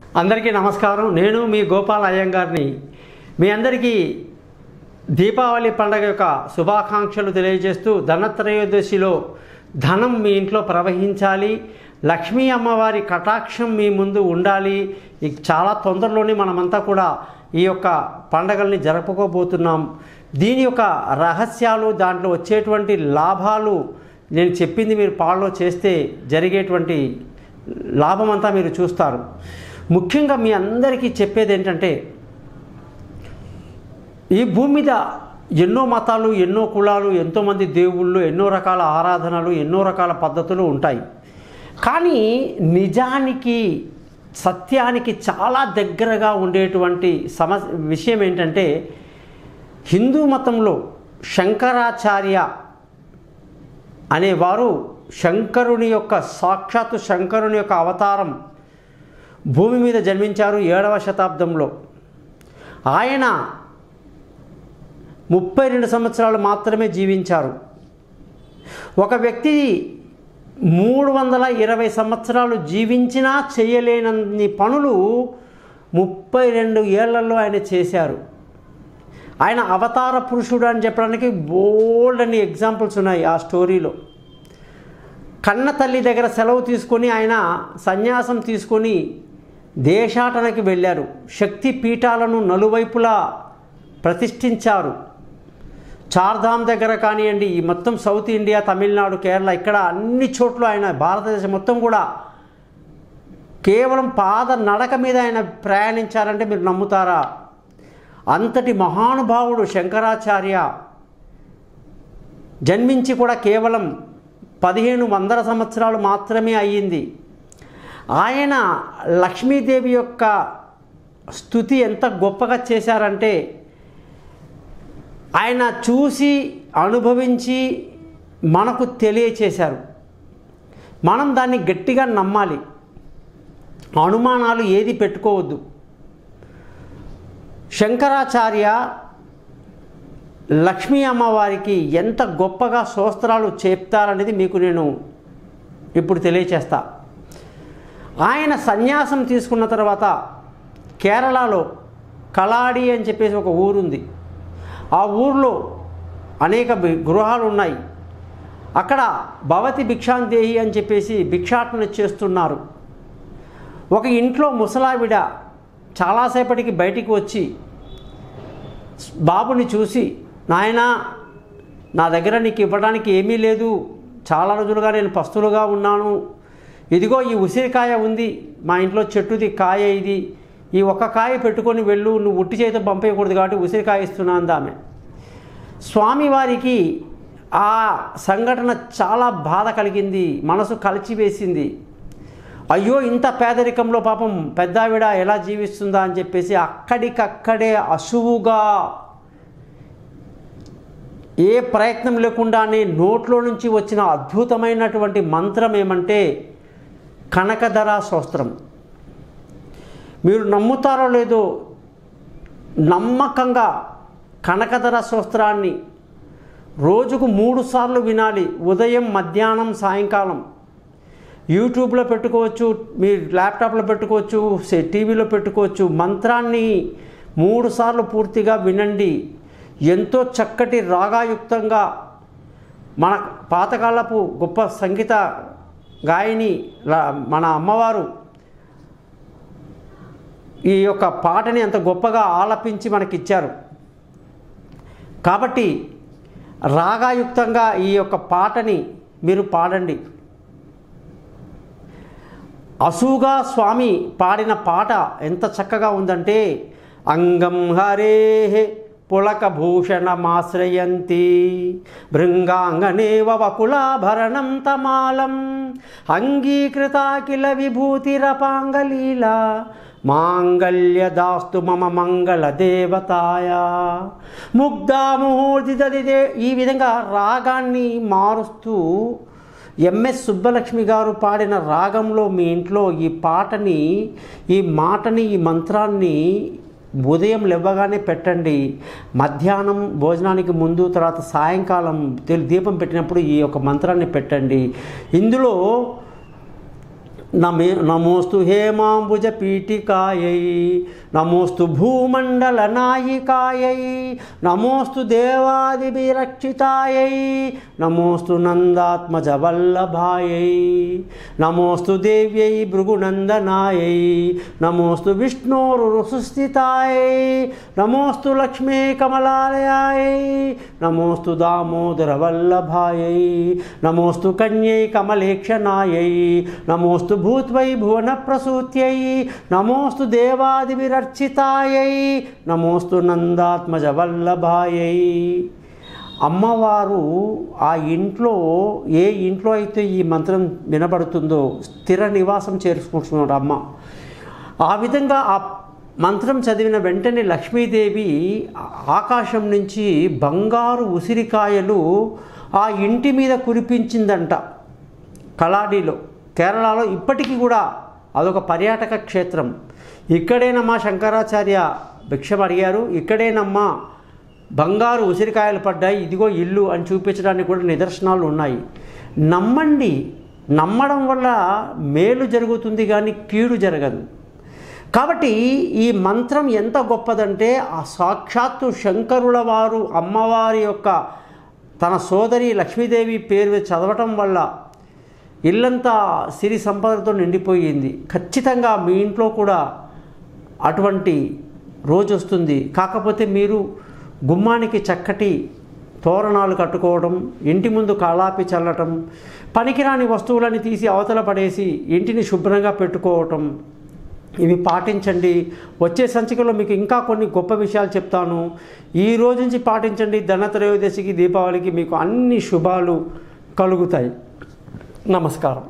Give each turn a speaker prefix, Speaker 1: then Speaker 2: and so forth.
Speaker 1: అందరికీ నమస్కారం నేను మీ గోపాల్ అయ్యంగారిని మీ అందరికీ దీపావళి పండగ యొక్క శుభాకాంక్షలు తెలియజేస్తూ ధనత్రయోదశిలో ధనం మీ ఇంట్లో ప్రవహించాలి లక్ష్మీ అమ్మవారి కటాక్షం మీ ముందు ఉండాలి ఇక చాలా తొందరలోనే మనమంతా కూడా ఈ యొక్క పండగల్ని జరుపుకోబోతున్నాం దీని యొక్క రహస్యాలు దాంట్లో వచ్చేటువంటి లాభాలు నేను చెప్పింది మీరు పాలో చేస్తే జరిగేటువంటి లాభం అంతా మీరు చూస్తారు ముఖ్యంగా మీ అందరికీ చెప్పేది ఏంటంటే ఈ భూమి మీద ఎన్నో మతాలు ఎన్నో కులాలు ఎంతోమంది దేవుళ్ళు ఎన్నో రకాల ఆరాధనలు ఎన్నో రకాల పద్ధతులు ఉంటాయి కానీ నిజానికి సత్యానికి చాలా దగ్గరగా ఉండేటువంటి సమ విషయం ఏంటంటే హిందూ మతంలో శంకరాచార్య అనేవారు శంకరుని యొక్క సాక్షాత్తు శంకరుని యొక్క అవతారం భూమి మీద జన్మించారు ఏడవ శతాబ్దంలో ఆయన ముప్పై రెండు సంవత్సరాలు మాత్రమే జీవించారు ఒక వ్యక్తి మూడు వందల ఇరవై సంవత్సరాలు జీవించినా చేయలేనన్ని పనులు ముప్పై రెండు ఏళ్లలో ఆయన చేశారు ఆయన అవతార పురుషుడు అని చెప్పడానికి బోల్డ్ అని ఎగ్జాంపుల్స్ ఉన్నాయి ఆ స్టోరీలో కన్న తల్లి దగ్గర సెలవు తీసుకొని ఆయన సన్యాసం తీసుకొని దేశాటనకి వెళ్ళారు శక్తి పీఠాలను నలువైపులా ప్రతిష్ఠించారు చార్ధామ్ దగ్గర కానివ్వండి ఈ మొత్తం సౌత్ ఇండియా తమిళనాడు కేరళ ఇక్కడ అన్ని చోట్ల ఆయన భారతదేశం మొత్తం కూడా కేవలం పాద నడక మీద ఆయన ప్రయాణించారంటే మీరు నమ్ముతారా అంతటి మహానుభావుడు శంకరాచార్య జన్మించి కూడా కేవలం పదిహేను వందల సంవత్సరాలు మాత్రమే అయ్యింది ఆయన లక్ష్మీదేవి యొక్క స్థుతి ఎంత గొప్పగా చేశారంటే ఆయన చూసి అనుభవించి మనకు తెలియచేశారు మనం దాన్ని గట్టిగా నమ్మాలి అనుమానాలు ఏది పెట్టుకోవద్దు శంకరాచార్య లక్ష్మీ అమ్మవారికి ఎంత గొప్పగా శోస్త్రాలు చెప్తారనేది మీకు నేను ఇప్పుడు తెలియచేస్తా ఆయన సన్యాసం తీసుకున్న తర్వాత కేరళలో కలాడి అని చెప్పేసి ఒక ఊరుంది ఆ ఊర్లో అనేక బి- గృహాలు ఉన్నాయి అక్కడ భవతి భిక్షాందేహి అని చెప్పేసి భిక్షాటన చేస్తున్నారు ఒక ఇంట్లో ముసలావిడ చాలాసేపటికి బయటికి వచ్చి బాబుని చూసి నాయనా నా దగ్గర నీకు ఇవ్వడానికి ఏమీ లేదు చాలా రోజులుగా నేను పస్తులుగా ఉన్నాను ఇదిగో ఈ ఉసిరికాయ ఉంది మా ఇంట్లో చెట్టుది కాయ ఇది ఈ ఒక్క కాయ పెట్టుకొని వెళ్ళు నువ్వు ఉట్టి చేతితో పంపేయకూడదు కాబట్టి ఉసిరికాయ ఇస్తున్నాను ఆమె స్వామివారికి ఆ సంఘటన చాలా బాధ కలిగింది మనసు కలిచివేసింది అయ్యో ఇంత పేదరికంలో పాపం పెద్దావిడ ఎలా జీవిస్తుందా అని చెప్పేసి అక్కడికక్కడే అసువుగా ఏ ప్రయత్నం లేకుండానే నోట్లో నుంచి వచ్చిన అద్భుతమైనటువంటి మంత్రం ఏమంటే కనకధర శోస్త్రం మీరు నమ్ముతారో లేదో నమ్మకంగా కనకధర శోస్త్రాన్ని రోజుకు మూడు సార్లు వినాలి ఉదయం మధ్యాహ్నం సాయంకాలం యూట్యూబ్లో పెట్టుకోవచ్చు మీ ల్యాప్టాప్లో పెట్టుకోవచ్చు సే- టీవీలో పెట్టుకోవచ్చు మంత్రాన్ని మూడు సార్లు పూర్తిగా వినండి ఎంతో చక్కటి రాగాయుక్తంగా మన పాతకాలపు గొప్ప సంగీత గాయని లా- మన అమ్మవారు ఈ యొక్క పాటని అంత గొప్పగా ఆలపించి మనకిచ్చారు కాబట్టి రాగాయుక్తంగా ఈ యొక్క పాటని మీరు పాడండి అసూగా స్వామి పాడిన పాట ఎంత చక్కగా ఉందంటే అంగం హరే పులకభూషణమాశ్రయంతి భృంగాంగనేవ వకులాభరణం తమాలం అంగీకృతాకిల విభూతిరపాంగలీల మాంగళ్యదాస్తు మమ మంగళ దేవతాయ ముగ్ధాముహూర్తిదే ఈ విధంగా రాగాన్ని మారుస్తూ ఎంఎస్ సుబ్బలక్ష్మి గారు పాడిన రాగంలో మీ ఇంట్లో ఈ పాటని ఈ మాటని ఈ మంత్రాన్ని ఉదయం లేవగానే పెట్టండి మధ్యాహ్నం భోజనానికి ముందు తర్వాత సాయంకాలం తెలు- దీపం పెట్టినప్పుడు ఈ యొక్క మంత్రాన్ని పెట్టండి ఇందులో నమే నమోస్తు హేమాంబుజ పీఠికాయై నమోస్తు భూమండల నాయికాయై నమోస్తు దేవాదిభిరక్షితాయై నమోస్తు నందాత్మజ వల్లభాయై నమోస్తు దేవ్యై భృగునందనాయై నమోస్తు విష్ణోరుసుస్థితాయై నమోస్తు లక్ష్మీ కమలాలయాయై నమోస్తు దామోదర వల్లభాయై నమోస్తు కన్యై కమలేక్షణాయై నమోస్తు భూత్వై భువన ప్రసూత్యై నమోస్తు దేవాదివిరర్చితాయై నమోస్తు నందాత్మజ వల్లభాయై అమ్మవారు ఆ ఇంట్లో ఏ ఇంట్లో అయితే ఈ మంత్రం వినబడుతుందో స్థిర నివాసం చేర్చుకుంటున్నాడు అమ్మ ఆ విధంగా ఆ మంత్రం చదివిన వెంటనే లక్ష్మీదేవి ఆకాశం నుంచి బంగారు ఉసిరికాయలు ఆ ఇంటి మీద కురిపించిందంట కలాడిలో కేరళలో ఇప్పటికీ కూడా అదొక పర్యాటక క్షేత్రం ఇక్కడేనమ్మా శంకరాచార్య భిక్షం అడిగారు ఇక్కడేనమ్మా బంగారు ఉసిరికాయలు పడ్డాయి ఇదిగో ఇల్లు అని చూపించడానికి కూడా నిదర్శనాలు ఉన్నాయి నమ్మండి నమ్మడం వల్ల మేలు జరుగుతుంది కానీ కీడు జరగదు కాబట్టి ఈ మంత్రం ఎంత గొప్పదంటే ఆ సాక్షాత్తు శంకరుల వారు అమ్మవారి యొక్క తన సోదరి లక్ష్మీదేవి పేరు చదవటం వల్ల ఇల్లంతా సిరి సంపదలతో నిండిపోయింది ఖచ్చితంగా మీ ఇంట్లో కూడా అటువంటి రోజు వస్తుంది కాకపోతే మీరు గుమ్మానికి చక్కటి తోరణాలు కట్టుకోవడం ఇంటి ముందు కళాపి చల్లటం పనికిరాని వస్తువులని తీసి అవతల పడేసి ఇంటిని శుభ్రంగా పెట్టుకోవటం ఇవి పాటించండి వచ్చే సంచికలో మీకు ఇంకా కొన్ని గొప్ప విషయాలు చెప్తాను ఈ రోజు నుంచి పాటించండి ధనత్రయోదశికి దీపావళికి మీకు అన్ని శుభాలు కలుగుతాయి నమస్కారం